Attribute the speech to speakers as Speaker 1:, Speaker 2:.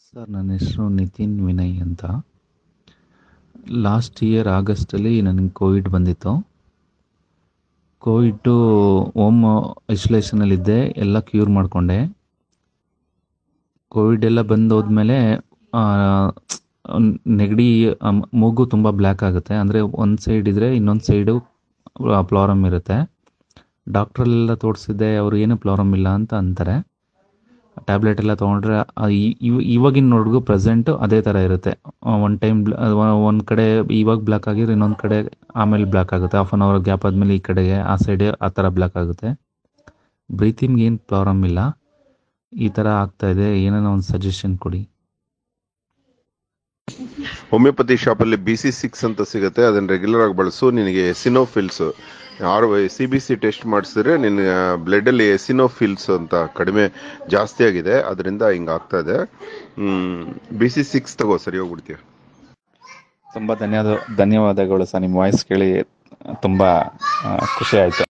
Speaker 1: sir ನನ್ನ ಹೆಸರು ನಿತಿನ್ ವಿನಯ್ ಅಂತ ಲಾಸ್ಟ್ ಇಯರ್ ಆಗಸ್ಟಲ್ಲಿ ನನಗೆ ಕೋವಿಡ್ ಬಂದಿತ್ತು ಕೋವಿಡ್ಡು ಹೋಮ್ ಐಸೋಲೇಷನಲ್ಲಿದ್ದೆ ಎಲ್ಲ ಕ್ಯೂರ್ ಮಾಡಿಕೊಂಡೆ ಕೋವಿಡ್ ಎಲ್ಲ ಬಂದು ಹೋದ್ಮೇಲೆ ನೆಗಡಿ ಆ, ಮೂಗು ತುಂಬ ಬ್ಲ್ಯಾಕ್ ಆಗುತ್ತೆ ಅಂದರೆ ಒಂದು ಸೈಡ್ ಇದ್ದರೆ ಇನ್ನೊಂದು ಸೈಡು ಪ್ಲಾರಮ್ ಇರುತ್ತೆ ಡಾಕ್ಟ್ರಲ್ಲೆಲ್ಲ ತೋರಿಸಿದ್ದೆ ಅವರು ಏನು ಪ್ಲಾರಮ್ ಇಲ್ಲ ಅಂತ ಅಂತಾರೆ ಟ್ಯಾಬ್ಲೆಟ್ ಎಲ್ಲ ತೊಗೊಂಡ್ರೆ ಆ ಇ- ಇವ್- ಇವಾಗಿನ ನೋಡ್ಗೂ ಪ್ರೆಸೆಂಟು ಅದೇ ಥರ ಇರುತ್ತೆ ಒನ್ ಟೈಮ್ ಒಂದು ಕಡೆ ಇವಾಗ ಬ್ಲ್ಯಾಕ್ ಆಗಿದ್ರೆ ಇನ್ನೊಂದು ಕಡೆ ಆಮೇಲೆ ಬ್ಲ್ಯಾಕ್ ಆಗುತ್ತೆ ಹಾಫ್ ಆನ್ ಅವರ್ ಗ್ಯಾಪ್ ಆದಮೇಲೆ ಈ ಕಡೆಗೆ ಆ ಸೈಡೆ ಆ ಥರ ಬ್ಲ್ಯಾಕ್ ಆಗುತ್ತೆ ಬ್ರೀತಿಂಗ್ ಏನು ಪ್ರಾಬ್ಲಮ್ ಇಲ್ಲ ಈ ಥರ ಆಗ್ತಾ ಇದೆ ಏನಾನ ಒಂದು ಸಜೆಷನ್ ಕೊಡಿ
Speaker 2: ಹೋಮಿಯೋಪತಿ ಶಾಪಲ್ಲಿ ಬಿ ಸಿ ಸಿಕ್ಸ್ ಅಂತ ಸಿಗುತ್ತೆ ಅದನ್ನ ರೆಗ್ಯುಲರ್ ಆಗಿ ಬಳಸು ನಿನಗೆ eosinophils or C B C test ಮಾಡಿಸಿದ್ರೆ ನಿನ್ನ ಬ್ಲಡಲ್ಲಿ ಎಸಿನೋಫಿಲ್ಸ್ ಅಂತ ಕಡಿಮೆ ಜಾಸ್ತಿ ಆಗಿದೆ ಅದರಿಂದ ಹಿಂಗೆ ಆಗ್ತಾ ಇದೆ ಬಿ ಸಿ ಸಿಕ್ಸ್ ತಗೋ ಸರಿ ಹೋಗ್ಬಿಡ್ತೀಯ
Speaker 3: ತುಂಬ ಧನ್ಯವಾದ ಧನ್ಯವಾದಗಳು ಸರ್ ನಿಮ್ಮ ವಾಯ್ಸ್ ಕೇಳಿ ತುಂಬ ಖುಷಿ ಆಯಿತು